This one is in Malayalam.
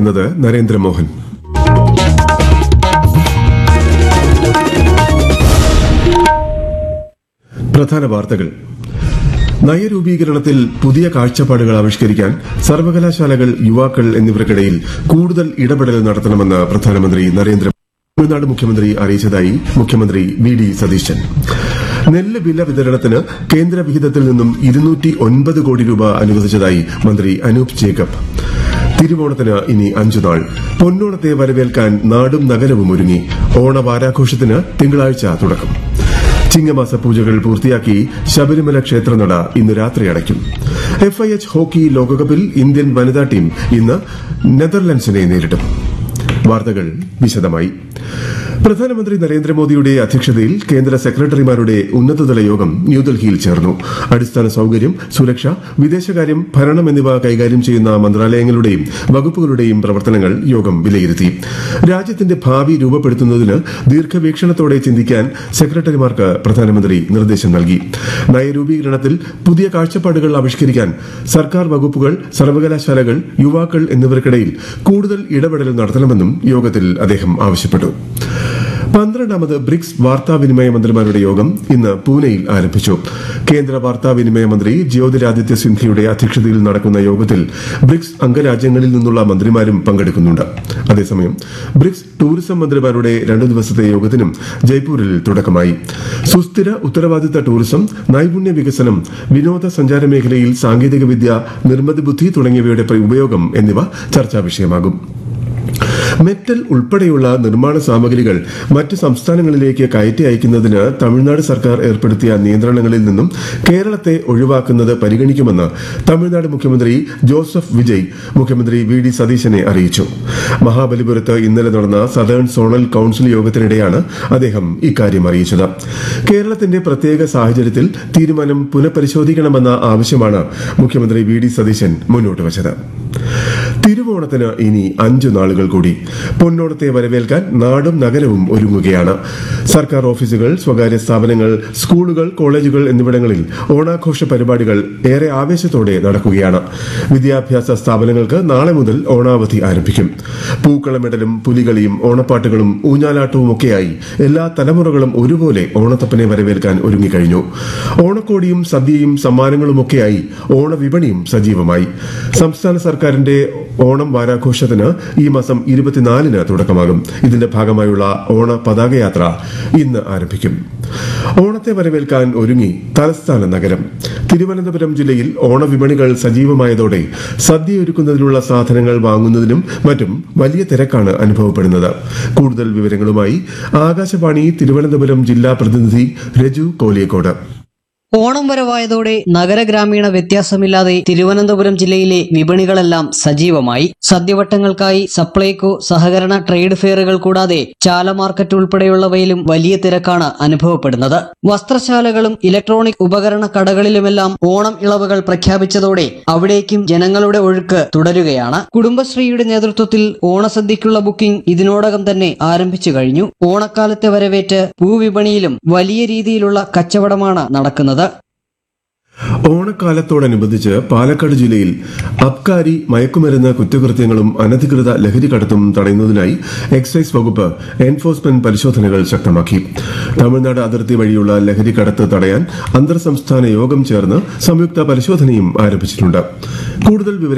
വായിക്കുന്നത് നരേന്ദ്രമോഹൻ പ്രധാന വാർത്തകൾ നയരൂപീകരണത്തിൽ പുതിയ കാഴ്ചപ്പാടുകൾ ആവിഷ്കരിക്കാൻ സർവകലാശാലകൾ യുവാക്കൾ എന്നിവർക്കിടയിൽ കൂടുതൽ ഇടപെടൽ നടത്തണമെന്ന് പ്രധാനമന്ത്രി നരേന്ദ്ര തമിഴ്നാട് മുഖ്യമന്ത്രി അറിയിച്ചതായി മുഖ്യമന്ത്രി വി ഡി സതീശൻ നെല്ല് വില വിതരണത്തിന് കേന്ദ്ര വിഹിതത്തിൽ നിന്നും ഇരുന്നൂറ്റി ഒൻപത് കോടി രൂപ അനുവദിച്ചതായി മന്ത്രി അനൂപ് ജേക്കബ് തിരുവോണത്തിന് ഇനി അഞ്ചു നാൾ പൊന്നോണത്തെ വരവേൽക്കാൻ നാടും നഗരവും ഒരുങ്ങി ഓണവാരാഘോഷത്തിന് തിങ്കളാഴ്ച തുടക്കം ചിങ്ങമാസ പൂജകൾ പൂർത്തിയാക്കി ശബരിമല ക്ഷേത്രനട ഇന്ന് രാത്രി അടയ്ക്കും എഫ്ഐഎച്ച് ഹോക്കി ലോകകപ്പിൽ ഇന്ത്യൻ വനിതാ ടീം ഇന്ന് നെതർലൻഡ്സിനെ നേരിടും വാർത്തകൾ വിശദമായി പ്രധാനമന്ത്രി നരേന്ദ്രമോദിയുടെ അധ്യക്ഷതയിൽ കേന്ദ്ര സെക്രട്ടറിമാരുടെ ഉന്നതതല യോഗം ന്യൂഡൽഹിയിൽ ചേർന്നു അടിസ്ഥാന സൌകര്യം സുരക്ഷ വിദേശകാര്യം ഭരണം എന്നിവ കൈകാര്യം ചെയ്യുന്ന മന്ത്രാലയങ്ങളുടെയും വകുപ്പുകളുടെയും പ്രവർത്തനങ്ങൾ യോഗം വിലയിരുത്തി രാജ്യത്തിന്റെ ഭാവി രൂപപ്പെടുത്തുന്നതിന് ദീർഘവീക്ഷണത്തോടെ ചിന്തിക്കാൻ സെക്രട്ടറിമാർക്ക് പ്രധാനമന്ത്രി നിർദ്ദേശം നൽകി നയരൂപീകരണത്തിൽ പുതിയ കാഴ്ചപ്പാടുകൾ ആവിഷ്കരിക്കാൻ സർക്കാർ വകുപ്പുകൾ സർവകലാശാലകൾ യുവാക്കൾ എന്നിവർക്കിടയിൽ കൂടുതൽ ഇടപെടൽ നടത്തണമെന്നും യോഗത്തിൽ അദ്ദേഹം ആവശ്യപ്പെട്ടു പന്ത്രണ്ടാമത് ബ്രിക്സ് വാർത്താവിനിമയ മന്ത്രിമാരുടെ യോഗം ഇന്ന് പൂനെയിൽ ആരംഭിച്ചു കേന്ദ്ര വാർത്താവിനിമയ മന്ത്രി ജ്യോതിരാദിത്യ സിന്ധ്യയുടെ അധ്യക്ഷതയിൽ നടക്കുന്ന യോഗത്തിൽ ബ്രിക്സ് അംഗരാജ്യങ്ങളിൽ നിന്നുള്ള മന്ത്രിമാരും പങ്കെടുക്കുന്നുണ്ട് അതേസമയം ബ്രിക്സ് ടൂറിസം മന്ത്രിമാരുടെ രണ്ടു ദിവസത്തെ യോഗത്തിനും ജയ്പൂരിൽ തുടക്കമായി സുസ്ഥിര ഉത്തരവാദിത്ത ടൂറിസം നൈപുണ്യ വികസനം വിനോദസഞ്ചാര മേഖലയിൽ സാങ്കേതികവിദ്യ നിർമ്മിത ബുദ്ധി തുടങ്ങിയവയുടെ ഉപയോഗം എന്നിവ ചർച്ചാ വിഷയമാകും മെറ്റൽ ഉൾപ്പെടെയുള്ള നിർമ്മാണ സാമഗ്രികൾ മറ്റ് സംസ്ഥാനങ്ങളിലേക്ക് കയറ്റി അയക്കുന്നതിന് തമിഴ്നാട് സർക്കാർ ഏർപ്പെടുത്തിയ നിയന്ത്രണങ്ങളിൽ നിന്നും കേരളത്തെ ഒഴിവാക്കുന്നത് പരിഗണിക്കുമെന്ന് തമിഴ്നാട് മുഖ്യമന്ത്രി ജോസഫ് വിജയ് മുഖ്യമന്ത്രി വി ഡി സതീശനെ അറിയിച്ചു മഹാബലിപുരത്ത് ഇന്നലെ നടന്ന സദേൺ സോണൽ കൌൺസിൽ യോഗത്തിനിടെയാണ് അദ്ദേഹം ഇക്കാര്യം അറിയിച്ചത് കേരളത്തിന്റെ പ്രത്യേക സാഹചര്യത്തിൽ തീരുമാനം പുനഃപരിശോധിക്കണമെന്ന ആവശ്യമാണ് മുഖ്യമന്ത്രി വി ഡി സതീശൻ മുന്നോട്ട് വച്ചത് തിരുവോണത്തിന് ഇനി അഞ്ചു നാളുകൾ കൂടി പൊന്നോണത്തെ വരവേൽക്കാൻ നാടും നഗരവും ഒരുങ്ങുകയാണ് സർക്കാർ ഓഫീസുകൾ സ്വകാര്യ സ്ഥാപനങ്ങൾ സ്കൂളുകൾ കോളേജുകൾ എന്നിവിടങ്ങളിൽ ഓണാഘോഷ പരിപാടികൾ ഏറെ ആവേശത്തോടെ നടക്കുകയാണ് വിദ്യാഭ്യാസ സ്ഥാപനങ്ങൾക്ക് നാളെ മുതൽ ഓണാവധി ആരംഭിക്കും പൂക്കളമിടലും പുലികളിയും ഓണപ്പാട്ടുകളും ഊഞ്ഞാലാട്ടവും ഒക്കെയായി എല്ലാ തലമുറകളും ഒരുപോലെ ഓണത്തപ്പനെ വരവേൽക്കാൻ ഒരുങ്ങിക്കഴിഞ്ഞു ഓണക്കോടിയും സദ്യയും സമ്മാനങ്ങളുമൊക്കെയായി ഓണവിപണിയും സജീവമായി സംസ്ഥാന സർക്കാരിന്റെ ഓണം വാരാഘോഷത്തിന് ഈ മാസം ഇരുപത്തിനാലിന് തുടക്കമാകും ഇതിന്റെ ഭാഗമായുള്ള ഓണ പതാകയാത്ര ഇന്ന് ആരംഭിക്കും ഓണത്തെ വരവേൽക്കാൻ ഒരുങ്ങി തലസ്ഥാന നഗരം തിരുവനന്തപുരം ജില്ലയിൽ ഓണവിപണികൾ സജീവമായതോടെ സദ്യയൊരുക്കുന്നതിനുള്ള സാധനങ്ങൾ വാങ്ങുന്നതിനും മറ്റും വലിയ തിരക്കാണ് അനുഭവപ്പെടുന്നത് കൂടുതൽ വിവരങ്ങളുമായി ആകാശവാണി തിരുവനന്തപുരം ജില്ലാ പ്രതിനിധി രജു കോലിയക്കോട് ഓണം വരവായതോടെ നഗരഗ്രാമീണ വ്യത്യാസമില്ലാതെ തിരുവനന്തപുരം ജില്ലയിലെ വിപണികളെല്ലാം സജീവമായി സദ്യവട്ടങ്ങൾക്കായി സപ്ലൈകോ സഹകരണ ട്രേഡ് ഫെയറുകൾ കൂടാതെ ചാല മാർക്കറ്റ് ഉൾപ്പെടെയുള്ളവയിലും വലിയ തിരക്കാണ് അനുഭവപ്പെടുന്നത് വസ്ത്രശാലകളും ഇലക്ട്രോണിക് ഉപകരണ കടകളിലുമെല്ലാം ഓണം ഇളവുകൾ പ്രഖ്യാപിച്ചതോടെ അവിടേക്കും ജനങ്ങളുടെ ഒഴുക്ക് തുടരുകയാണ് കുടുംബശ്രീയുടെ നേതൃത്വത്തിൽ ഓണസദ്യക്കുള്ള ബുക്കിംഗ് ഇതിനോടകം തന്നെ ആരംഭിച്ചു കഴിഞ്ഞു ഓണക്കാലത്തെ വരവേറ്റ് പൂവിപണിയിലും വലിയ രീതിയിലുള്ള കച്ചവടമാണ് നടക്കുന്നത് ഓണക്കാലത്തോടനുബന്ധിച്ച് പാലക്കാട് ജില്ലയിൽ അബ്കാരി മയക്കുമരുന്ന് കുറ്റകൃത്യങ്ങളും അനധികൃത ലഹരി കടത്തും തടയുന്നതിനായി എക്സൈസ് വകുപ്പ് എൻഫോഴ്സ്മെന്റ് പരിശോധനകൾ ശക്തമാക്കി തമിഴ്നാട് അതിർത്തി വഴിയുള്ള ലഹരി കടത്ത് തടയാൻ അന്തർ സംസ്ഥാന യോഗം ചേർന്ന് സംയുക്ത പരിശോധനയും ആരംഭിച്ചിട്ടുണ്ട് കൂടുതൽ വിവരങ്ങൾ